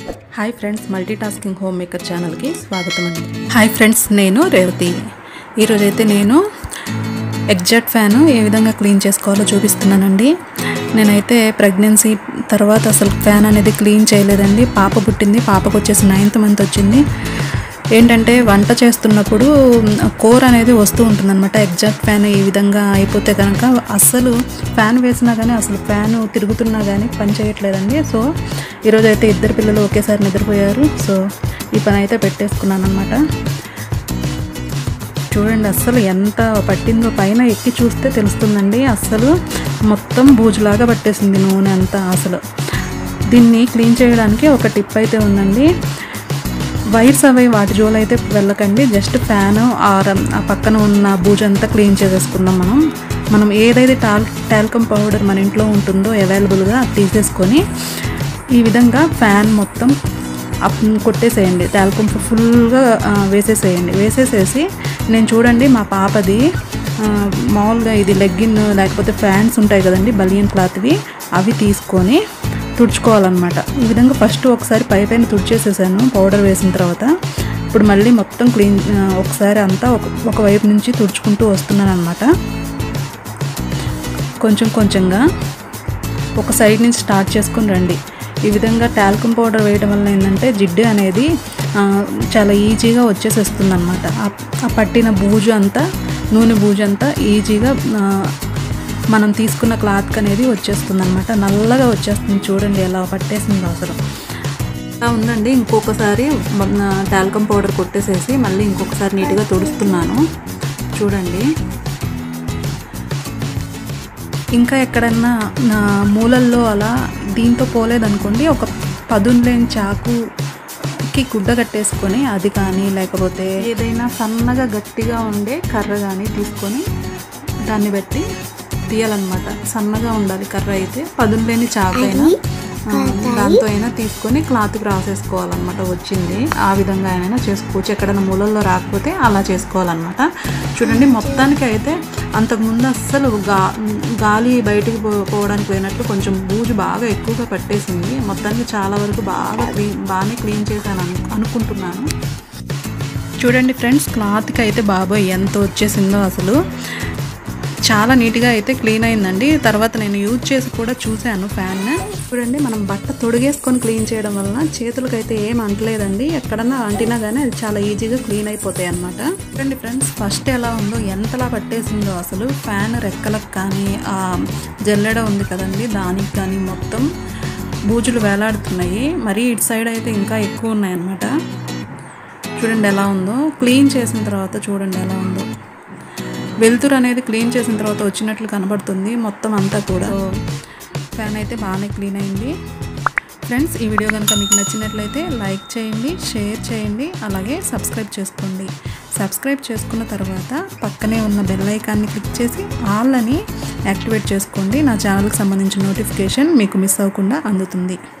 hi friends multitasking home maker ఛానల్కి స్వాగతం అండి హాయ్ ఫ్రెండ్స్ నేను రేవతి ఈరోజైతే నేను ఎగ్జాక్ట్ ఫ్యాన్ ఏ విధంగా క్లీన్ చేసుకోవాలో చూపిస్తున్నానండి నేనైతే ప్రెగ్నెన్సీ తర్వాత అసలు ఫ్యాన్ అనేది క్లీన్ చేయలేదండి పాప పుట్టింది పాపకు వచ్చేసి నైన్త్ మంత్ వచ్చింది ఏంటంటే వంట చేస్తున్నప్పుడు కోర్ అనేది వస్తూ ఉంటుందన్నమాట ఎగ్జాక్ట్ ఫ్యాన్ ఈ విధంగా అయిపోతే కనుక అస్సలు ఫ్యాన్ వేసినా కానీ అసలు ఫ్యాన్ తిరుగుతున్నా కానీ పని చేయట్లేదండి సో ఈరోజు అయితే ఇద్దరు పిల్లలు ఒకేసారి నిద్రపోయారు సో ఈ పని అయితే పెట్టేసుకున్నాను అనమాట చూడండి అస్సలు ఎంత పట్టిందో పైన ఎక్కి చూస్తే తెలుస్తుందండి అస్సలు మొత్తం బూజులాగా పట్టేసింది నూనె అంతా అసలు దీన్ని క్లీన్ చేయడానికి ఒక టిప్ అయితే ఉందండి వైర్స్ అవి వాటి జోలు అయితే వెళ్ళకండి జస్ట్ ఫ్యాన్ ఆర్ ఆ పక్కన ఉన్న బూజు అంతా క్లీన్ చేసేసుకుందాం మనం మనం ఏదైతే టాల్ టాల్కమ్ పౌడర్ మన ఇంట్లో ఉంటుందో అవైలబుల్గా అది తీసేసుకొని ఈ విధంగా ఫ్యాన్ మొత్తం అప్ కొట్టేసేయండి టాల్కమ్ ఫుల్గా వేసేసేయండి వేసేసేసి నేను చూడండి మా పాపది ఆ, మామూలుగా ఇది లెగ్గిన్ లేకపోతే ఫ్యాన్స్ ఉంటాయి కదండి బలియన్ క్లాత్వి అవి తీసుకొని తుడుచుకోవాలన్నమాట ఈ విధంగా ఫస్ట్ ఒకసారి పై పైన తుడిచేసేసాను పౌడర్ వేసిన తర్వాత ఇప్పుడు మళ్ళీ మొత్తం క్లీన్ ఆ, ఒకసారి అంతా ఒక ఒకవైపు నుంచి తుడుచుకుంటూ వస్తున్నాను అనమాట కొంచెం కొంచెంగా ఒక సైడ్ నుంచి స్టార్ట్ చేసుకుని రండి ఈ విధంగా టాల్కమ్ పౌడర్ వేయడం వల్ల ఏంటంటే జిడ్డు అనేది ఆ, చాలా ఈజీగా వచ్చేసేస్తుంది అనమాట ఆ పట్టిన బూజు అంతా నూనె బూజు అంతా ఈజీగా ఆ, మనం తీసుకున్న క్లాత్కి అనేది వచ్చేస్తుంది అనమాట నల్లగా వచ్చేస్తుంది చూడండి ఎలా పట్టేసిందో అసలు అలా ఉందండి ఇంకొకసారి టాల్కమ్ పౌడర్ కొట్టేసేసి మళ్ళీ ఇంకొకసారి నీట్గా తుడుస్తున్నాను చూడండి ఇంకా ఎక్కడన్నా నా మూలల్లో అలా దీంతో పోలేదనుకోండి ఒక పదును లేని చాకుకి గుడ్డ కట్టేసుకొని అది కానీ లేకపోతే ఏదైనా సన్నగా గట్టిగా ఉండే కర్ర కానీ తీసుకొని దాన్ని బట్టి తీయాలన్నమాట సన్నగా ఉండాలి కర్ర అయితే పదును లేని చాకు అయినా ఆ, దాంతో అయినా తీసుకొని క్లాత్కి రాసేసుకోవాలన్నమాట వచ్చింది ఆ విధంగా అయినా చేసుకోవచ్చు ఎక్కడైనా మూలల్లో రాకపోతే అలా చేసుకోవాలన్నమాట చూడండి మొత్తానికి అయితే అంతకుముందు అస్సలు గా గాలి బయటికి పో పోవడానికి పోయినట్లు కొంచెం బూజు బాగా ఎక్కువగా పట్టేసింది మొత్తానికి చాలా వరకు బాగా క్లీన్ బాగానే క్లీన్ చేశాను అను అనుకుంటున్నాను చూడండి ఫ్రెండ్స్ క్లాత్కి అయితే బాబోయ్ ఎంత వచ్చేసిందో అసలు చాలా నీట్గా అయితే క్లీన్ అయిందండి తర్వాత నేను యూజ్ చేసి కూడా చూశాను ఫ్యాన్ చూడండి మనం బట్ట తొడిగేసుకొని క్లీన్ చేయడం వలన చేతులకు అయితే ఏం అంటలేదండి ఎక్కడన్నా అంటినా కానీ అది చాలా ఈజీగా క్లీన్ అయిపోతాయి అనమాట చూడండి ఫ్రెండ్స్ ఫస్ట్ ఎలా ఉందో ఎంతలా పట్టేసిందో అసలు ఫ్యాన్ రెక్కలకు కానీ ఆ జల్లెడ ఉంది కదండి దానికి కానీ మొత్తం బూజులు వేలాడుతున్నాయి మరీ ఇటు సైడ్ అయితే ఇంకా ఎక్కువ ఉన్నాయన్నమాట చూడండి ఎలా ఉందో క్లీన్ చేసిన తర్వాత చూడండి ఎలా ఉందో వెలుతురు అనేది క్లీన్ చేసిన తర్వాత వచ్చినట్లు కనబడుతుంది మొత్తం అంతా కూడా ఫ్యాన్ అయితే బాగానే క్లీన్ అయింది ఫ్రెండ్స్ ఈ వీడియో కనుక మీకు నచ్చినట్లయితే లైక్ చేయండి షేర్ చేయండి అలాగే సబ్స్క్రైబ్ చేసుకోండి సబ్స్క్రైబ్ చేసుకున్న తర్వాత పక్కనే ఉన్న బెల్ ఐకాన్ని క్లిక్ చేసి ఆల్ అని యాక్టివేట్ చేసుకోండి నా ఛానల్కి సంబంధించిన నోటిఫికేషన్ మీకు మిస్ అవ్వకుండా అందుతుంది